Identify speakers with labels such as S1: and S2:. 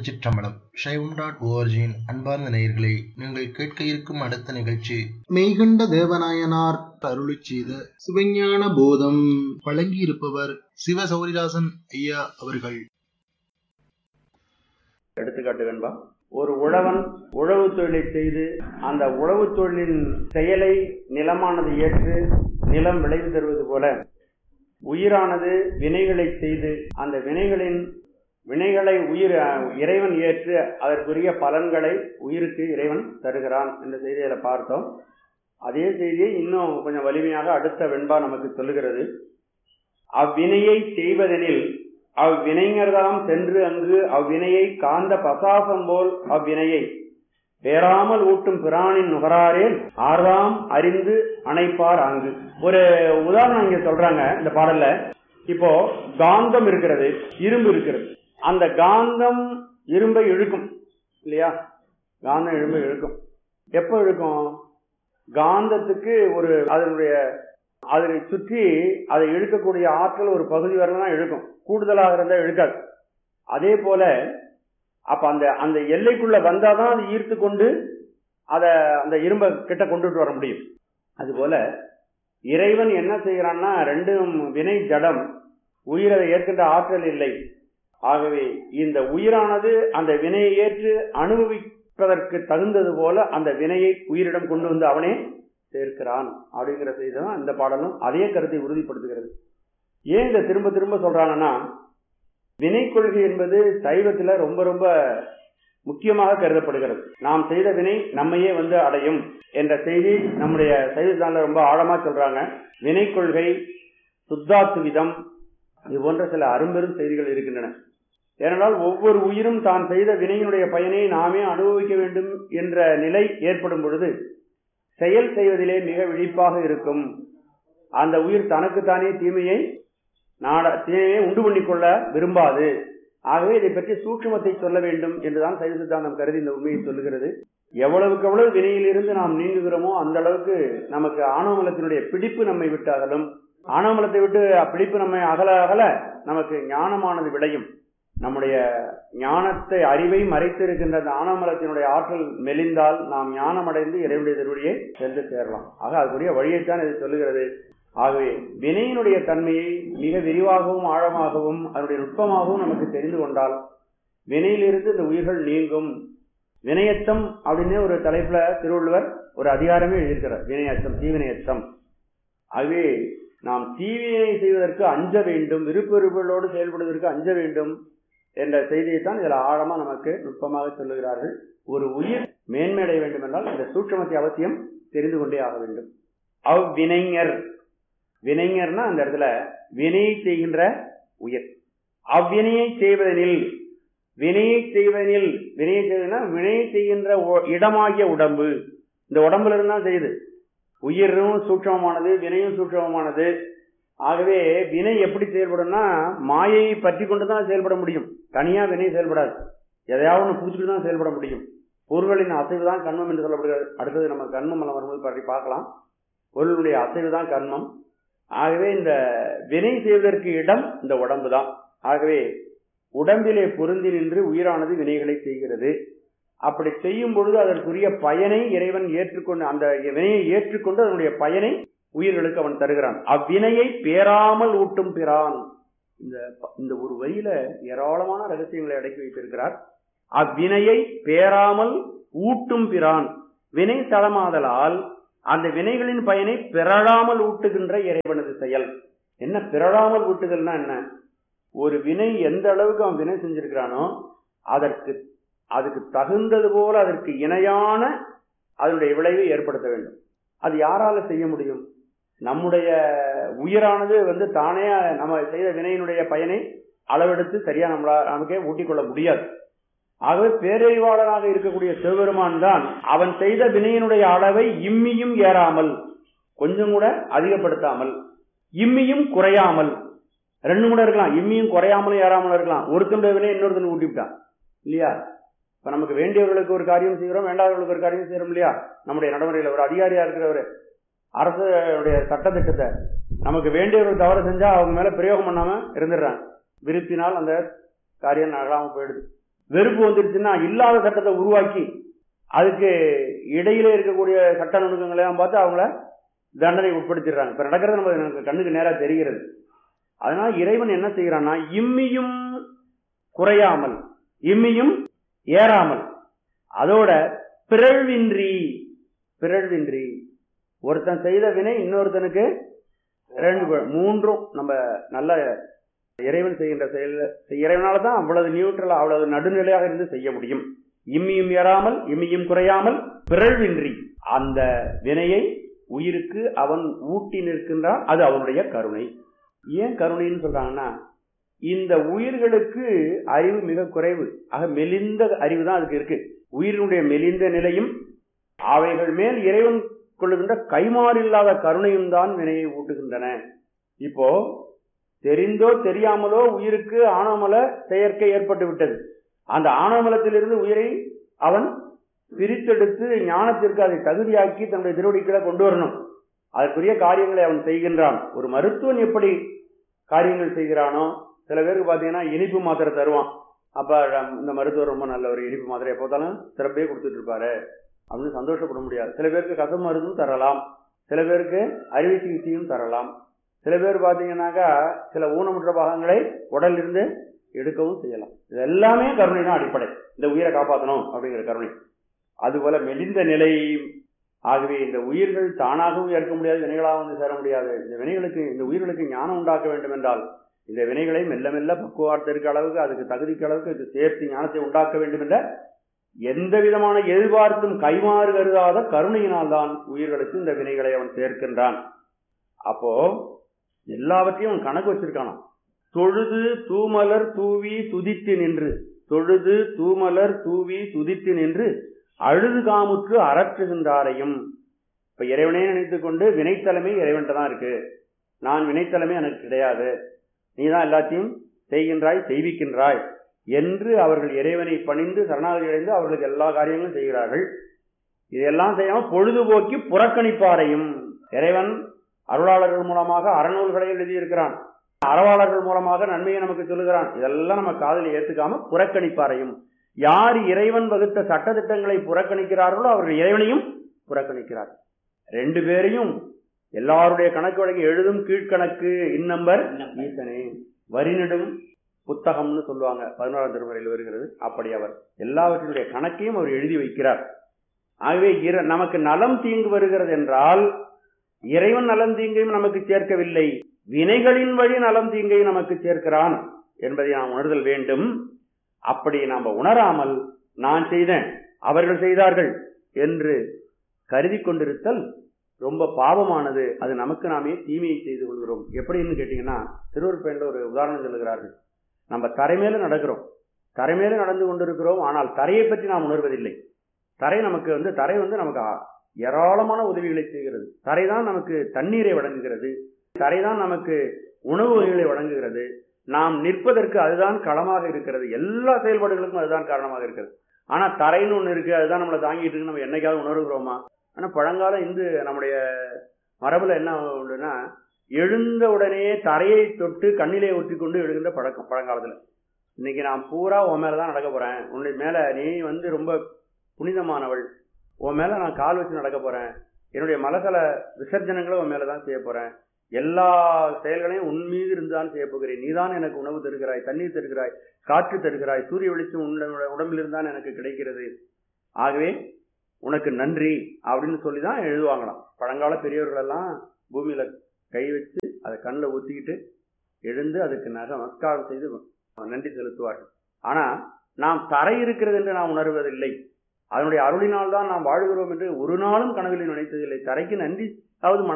S1: சிற்றம்பலம் சைவம் டாட் ஓஆர்ஜியின் அன்பார்ந்த நேயர்களே நீங்கள் கேட்க இருக்கும் அடுத்த நிகழ்ச்சி மெய்கண்ட தேவநாயனார் அருளி செய்த சிவஞான போதம் வழங்கியிருப்பவர் சிவ சௌரிதாசன் ஐயா அவர்கள்
S2: எடுத்துக்காட்டு வேண்பா ஒரு உழவன் உழவு தொழிலை செய்து அந்த உழவு தொழிலின் செயலை நிலமானது ஏற்று நிலம் விளைவு தருவது போல உயிரானது வினைகளை செய்து அந்த வினைகளின் வினைகளை உயிர் இறைவன் ஏற்று அதற்குரிய பலன்களை உயிருக்கு இறைவன் தருகிறான் என்ற செய்தியில பார்த்தோம் அதே செய்தியை இன்னும் கொஞ்சம் வலிமையாக அடுத்த வெண்பா நமக்கு சொல்லுகிறது அவ்வினையை செய்வதெனில் அவ்வினைஞர்தாம் சென்று அங்கு அவ்வினையை காந்த பசாசம் போல் அவ்வினையை பேராமல் ஊட்டும் பிராணின் நுகராரேல் ஆர்தாம் அறிந்து அணைப்பார் அங்கு ஒரு உதாரணம் இங்க சொல்றாங்க இந்த பாடல்ல இப்போ காந்தம் இருக்கிறது இரும்பு இருக்கிறது அந்த காந்தம் இரும்பை இழுக்கும் இல்லையா காந்தம் இரும்பை இழுக்கும் எப்போ இழுக்கும் காந்தத்துக்கு ஒரு அதனுடைய அதனை சுற்றி அதை இழுக்கக்கூடிய ஆற்றல் ஒரு பகுதி வரலாம் தான் இழுக்கும் கூடுதலாக இருந்தால் இழுக்காது அதே போல அப்ப அந்த அந்த எல்லைக்குள்ள வந்தாதான் அது ஈர்த்து கொண்டு அதை அந்த இரும்பை கிட்ட கொண்டுட்டு வர முடியும் அதுபோல இறைவன் என்ன செய்கிறான்னா ரெண்டும் வினை ஜடம் உயிரை ஏற்கின்ற ஆற்றல் இல்லை ஆகவே இந்த உயிரானது அந்த வினையை ஏற்று அனுபவிப்பதற்கு தகுந்தது போல அந்த வினையை உயிரிடம் கொண்டு வந்து அவனே சேர்க்கிறான் அப்படிங்கிற செய்தி தான் இந்த பாடலும் அதே கருத்தை உறுதிப்படுத்துகிறது ஏன் இதை திரும்ப திரும்ப சொல்றாங்கன்னா வினை கொள்கை என்பது சைவத்துல ரொம்ப ரொம்ப முக்கியமாக கருதப்படுகிறது நாம் செய்த வினை நம்மையே வந்து அடையும் என்ற செய்தி நம்முடைய சைவத்தான ரொம்ப ஆழமா சொல்றாங்க வினை கொள்கை சுத்தாத்துவிதம் இது போன்ற சில அரும்பெரும் செய்திகள் இருக்கின்றன ஏனென்றால் ஒவ்வொரு உயிரும் தான் செய்த வினையினுடைய பயனை நாமே அனுபவிக்க வேண்டும் என்ற நிலை ஏற்படும் பொழுது செயல் செய்வதிலே மிக விழிப்பாக இருக்கும் அந்த உயிர் தனக்குத்தானே தீமையை நாட தீமையை உண்டு பண்ணிக்கொள்ள விரும்பாது ஆகவே இதை பற்றி சூட்சுமத்தை சொல்ல வேண்டும் என்றுதான் சைவ சித்தாந்தம் கருதி இந்த உண்மையை சொல்லுகிறது எவ்வளவுக்கு எவ்வளவு வினையிலிருந்து நாம் நீங்குகிறோமோ அந்த அளவுக்கு நமக்கு ஆணவமலத்தினுடைய பிடிப்பு நம்மை விட்டு அகலும் ஆணவமலத்தை விட்டு பிடிப்பு நம்மை அகல அகல நமக்கு ஞானமானது விளையும் நம்முடைய ஞானத்தை அறிவை மறைத்து இருக்கின்ற அந்த ஆனமலத்தினுடைய ஆற்றல் மெலிந்தால் நாம் ஞானம் அடைந்து இறைவனுடைய திருவடியை சென்று சேரலாம் ஆக அதுக்குரிய வழியைத்தான் இது சொல்லுகிறது ஆகவே வினையினுடைய தன்மையை மிக விரிவாகவும் ஆழமாகவும் அதனுடைய நுட்பமாகவும் நமக்கு தெரிந்து கொண்டால் வினையிலிருந்து இந்த உயிர்கள் நீங்கும் வினையச்சம் அப்படின்னு ஒரு தலைப்புல திருவள்ளுவர் ஒரு அதிகாரமே எழுதியிருக்கிறார் வினையச்சம் தீவினையச்சம் ஆகவே நாம் தீவினை செய்வதற்கு அஞ்ச வேண்டும் விருப்ப விருப்பங்களோடு செயல்படுவதற்கு அஞ்ச வேண்டும் என்ற செய்தியைத்தான் இதில் ஆழமா நமக்கு நுட்பமாக சொல்லுகிறார்கள் ஒரு உயிர் மேன்மையடைய வேண்டும் என்றால் இந்த சூட்சமத்தை அவசியம் தெரிந்து கொண்டே ஆக வேண்டும் அவ்வினைஞர் வினைஞர்னா அந்த இடத்துல வினையை செய்கின்ற உயிர் அவ்வினையை செய்வதனில் வினையை செய்வதனில் வினையை செய்வதுனா வினையை செய்கின்ற இடமாகிய உடம்பு இந்த உடம்புல இருந்தா செய்யுது உயிரும் சூட்சமமானது வினையும் சூட்சமமானது ஆகவே வினை எப்படி செயல்படும்னா மாயையை பற்றி கொண்டு தான் செயல்பட முடியும் தனியா வினை செயல்படாது எதையாவது ஒன்று பிடிச்சிட்டு தான் செயல்பட முடியும் பொருள்களின் அசைவு தான் கண்மம் என்று சொல்லப்படுகிறது அடுத்தது நம்ம கண்மம் எல்லாம் வரும்போது பற்றி பார்க்கலாம் பொருளுடைய அசைவு தான் கண்மம் ஆகவே இந்த வினை செய்வதற்கு இடம் இந்த உடம்பு தான் ஆகவே உடம்பிலே பொருந்தி நின்று உயிரானது வினைகளை செய்கிறது அப்படி செய்யும் பொழுது அதற்குரிய பயனை இறைவன் ஏற்றுக்கொண்டு அந்த வினையை ஏற்றுக்கொண்டு அதனுடைய பயனை உயிர்களுக்கு அவன் தருகிறான் அவ்வினையை பேராமல் ஊட்டும் பிறான் இந்த இந்த ஒரு வரியில ஏராளமான ரகசியங்களை அடக்கி வைத்திருக்கிறார் அவ்வினையை பேராமல் ஊட்டும் பிறான் வினை தளமாதலால் அந்த வினைகளின் பயனை பிறழாமல் ஊட்டுகின்ற இறைவனது செயல் என்ன பிறழாமல் ஊட்டுதல்னா என்ன ஒரு வினை எந்த அளவுக்கு அவன் வினை செஞ்சிருக்கிறானோ அதற்கு அதுக்கு தகுந்தது போல அதற்கு இணையான அதனுடைய விளைவை ஏற்படுத்த வேண்டும் அது யாரால செய்ய முடியும் நம்முடைய உயிரானது வந்து தானே நம்ம செய்த வினையினுடைய பயனை அளவெடுத்து சரியா நம்மளா நமக்கே ஊட்டிக்கொள்ள முடியாது ஆகவே பேரறிவாளனாக இருக்கக்கூடிய சிவபெருமான் தான் அவன் செய்த வினையினுடைய அளவை இம்மியும் ஏறாமல் கொஞ்சம் கூட அதிகப்படுத்தாமல் இம்மியும் குறையாமல் ரெண்டு கூட இருக்கலாம் இம்மியும் குறையாமலும் ஏறாமலும் இருக்கலாம் ஒருத்தனுடைய வினை இன்னொருத்தன் ஊட்டிவிட்டான் இல்லையா இப்ப நமக்கு வேண்டியவர்களுக்கு ஒரு காரியம் செய்கிறோம் வேண்டாதவர்களுக்கு ஒரு காரியம் செய்யறோம் இல்லையா நம்முடைய நடைமுறையில் ஒரு அதிகாரியா இருக்கிறவர் அரசுடைய சட்டத்திட்டத்தை நமக்கு வேண்டியவர்கள் தவறு செஞ்சா அவங்க மேல பிரயோகம் பண்ணாம இருந்துடுறாங்க விருப்பினால் அந்த காரியம் நகலாம போயிடுது வெறுப்பு வந்துருச்சுன்னா இல்லாத சட்டத்தை உருவாக்கி அதுக்கு இடையில இருக்கக்கூடிய சட்ட நுணுக்கங்களை எல்லாம் பார்த்து அவங்கள தண்டனை உட்படுத்திடுறாங்க இப்ப நடக்கிறது நம்ம நமக்கு கண்ணுக்கு நேரா தெரிகிறது அதனால இறைவன் என்ன செய்யறான்னா இம்மியும் குறையாமல் இம்மியும் ஏறாமல் அதோட பிறழ்வின்றி பிறழ்வின்றி ஒருத்தன் செய்த வினை இன்னொருத்தனுக்கு ரெண்டு ப- மூன்றும் நம்ம நல்ல இறைவன் செய்கின்ற செயல் இறைவனால தான் அவ்வளவு நியூட்ரல் அவ்வளவு நடுநிலையாக இருந்து செய்ய முடியும் இம்மியும் ஏறாமல் இம்மியும் குறையாமல் பிறழ்வின்றி அந்த வினையை உயிருக்கு அவன் ஊட்டி நிற்கின்றான் அது அவனுடைய கருணை ஏன் கருணைன்னு சொல்றாங்கன்னா இந்த உயிர்களுக்கு அறிவு மிக குறைவு ஆக மெலிந்த அறிவு தான் அதுக்கு இருக்கு உயிரினுடைய மெலிந்த நிலையும் அவைகள் மேல் இறைவன் கொள்ளுகின்ற கைமாறில்லாத கருணையும் தான் வினையை ஊட்டுகின்றன இப்போ தெரிந்தோ தெரியாமலோ உயிருக்கு ஆணவமல செயற்கை ஏற்பட்டு விட்டது அந்த ஆணவமலத்திலிருந்து உயிரை அவன் பிரித்தெடுத்து ஞானத்திற்கு அதை தகுதியாக்கி தன்னுடைய திருவடிகளை கொண்டு வரணும் அதற்குரிய காரியங்களை அவன் செய்கின்றான் ஒரு மருத்துவன் எப்படி காரியங்கள் செய்கிறானோ சில பேருக்கு பார்த்தீங்கன்னா இனிப்பு மாத்திரை தருவான் அப்ப ரம்- இந்த மருத்துவர் ரொம்ப நல்ல ஒரு இனிப்பு மாத்திரையை போட்டாலும் சிறப்பே கொடுத்துட்டு இருப்பாரு அப்படின்னு சந்தோஷப்பட முடியாது சில பேருக்கு கச மருந்தும் தரலாம் சில பேருக்கு அறுவை சிகிச்சையும் தரலாம் சில பேர் பார்த்தீங்கன்னாக்கா சில ஊனமுற்ற பாகங்களை உடலிருந்து எடுக்கவும் செய்யலாம் இது எல்லாமே கருணை தான் அடிப்படை இந்த உயிரை காப்பாற்றணும் அப்படிங்கிற கருணை அதுபோல மெலிந்த நிலை ஆகவே இந்த உயிர்கள் தானாகவும் ஏற்க முடியாது வினைகளாக வந்து சேர முடியாது இந்த வினைகளுக்கு இந்த உயிர்களுக்கு ஞானம் உண்டாக்க வேண்டும் என்றால் இந்த வினைகளை மெல்ல மெல்ல பக்குவார்த்திற்கு அளவுக்கு அதுக்கு தகுதிக்கு அளவுக்கு இது சேர்த்து ஞானத்தை உண்டாக்க வேண்டும் என்ற எந்த விதமான எதிர்பார்த்தும் கைமாறு கருதாத கருணையினால் தான் உயிர்களுக்கு இந்த வினைகளை அவன் சேர்க்கின்றான் அப்போ எல்லாவற்றையும் அவன் கணக்கு வச்சிருக்கானாம் தொழுது தூமலர் தூவி துதித்து நின்று தொழுது தூமலர் தூவி துதித்து நின்று அழுது காமுற்று அரற்றுகின்றாரையும் இப்ப இறைவனே நினைத்துக் கொண்டு வினைத்தலைமை இறைவன்கிட்ட தான் இருக்கு நான் வினைத்தலைமை எனக்கு கிடையாது நீதான் எல்லாத்தையும் செய்கின்றாய் செய்விக்கின்றாய் என்று அவர்கள் இறைவனை பணிந்து சரணாகதி அடைந்து அவர்களுக்கு எல்லா காரியங்களும் செய்கிறார்கள் இதெல்லாம் செய்யாம பொழுதுபோக்கி புறக்கணிப்பாரையும் இறைவன் அருளாளர்கள் மூலமாக அறநூல்களை எழுதியிருக்கிறான் அறவாளர்கள் மூலமாக நன்மையை நமக்கு சொல்லுகிறான் இதெல்லாம் நம்ம காதலில் ஏத்துக்காம புறக்கணிப்பாரையும் யார் இறைவன் வகுத்த சட்டதிட்டங்களை புறக்கணிக்கிறார்களோ அவர்கள் இறைவனையும் புறக்கணிக்கிறார் ரெண்டு பேரையும் எல்லாருடைய கணக்கு வழங்கி எழுதும் கீழ்கணக்கு இந்நம்பர் ஈசனே வரிநெடும் புத்தகம்னு சொல்லுவாங்க பதினோராம் திருமுறையில் வருகிறது அப்படி அவர் எல்லாவற்றினுடைய கணக்கையும் அவர் எழுதி வைக்கிறார் ஆகவே இர- நமக்கு நலம் தீங்கு வருகிறது என்றால் இறைவன் நலம் தீங்கையும் நமக்கு சேர்க்கவில்லை வினைகளின் வழி நலம் தீங்கையும் நமக்கு சேர்க்கிறான் என்பதை நாம் உணர்தல் வேண்டும் அப்படி நாம் உணராமல் நான் செய்தேன் அவர்கள் செய்தார்கள் என்று கருதி கொண்டிருத்தல் ரொம்ப பாவமானது அது நமக்கு நாமே தீமையை செய்து கொள்கிறோம் எப்படின்னு கேட்டீங்கன்னா திருவருப்பேண்ட ஒரு உதாரணம் சொல்லுகிறார்கள் நம்ம தரைமேல நடக்கிறோம் தரைமேல நடந்து கொண்டிருக்கிறோம் ஆனால் தரையை பற்றி நாம் உணர்வதில்லை தரை நமக்கு வந்து தரை வந்து நமக்கு ஆ- ஏராளமான உதவிகளை செய்கிறது தரை தான் நமக்கு தண்ணீரை வழங்குகிறது தரை தான் நமக்கு உணவு வகைகளை வழங்குகிறது நாம் நிற்பதற்கு அதுதான் களமாக இருக்கிறது எல்லா செயல்பாடுகளுக்கும் அதுதான் காரணமாக இருக்கிறது ஆனா தரைன்னு ஒண்ணு இருக்கு அதுதான் நம்மளை தாங்கிட்டு இருக்கு நம்ம என்னைக்காவது உணர்கிறோமா ஆனா பழங்கால இந்து நம்முடைய மரபுல என்ன உண்டுன்னா எழுந்த உடனே தரையை தொட்டு கண்ணிலே ஒட்டி கொண்டு எழுகின்ற பழக்கம் பழங்காலத்துல இன்னைக்கு நான் பூரா உன் மேல தான் நடக்க போறேன் உன்னுடைய மேல நீ வந்து ரொம்ப புனிதமானவள் உன் மேல நான் கால் வச்சு நடக்க போறேன் என்னுடைய மலசல விசர்ஜனங்களை உன் மேல தான் செய்ய போறேன் எல்லா செயல்களையும் உன் மீது இருந்துதான் செய்ய போகிறேன் நீதான் எனக்கு உணவு தருகிறாய் தண்ணீர் தருகிறாய் காற்று தருகிறாய் சூரிய வெளிச்சம் உன்னுடைய உடம்பில் இருந்தான் எனக்கு கிடைக்கிறது ஆகவே உனக்கு நன்றி அப்படின்னு சொல்லி தான் எழுதுவாங்களாம் பழங்கால பெரியவர்கள் எல்லாம் பூமியில கை வச்சு அதை கண்ணில் ஊத்திக்கிட்டு எழுந்து அதுக்கு நக நமஸ்காரம் செய்து நன்றி செலுத்துவார்கள் ஆனா நாம் தரை இருக்கிறது என்று நாம் உணர்வதில்லை அதனுடைய அருளினால் தான் நாம் வாழ்கிறோம் என்று ஒரு நாளும் கனவில் நினைத்ததில்லை தரைக்கு நன்றி அதாவது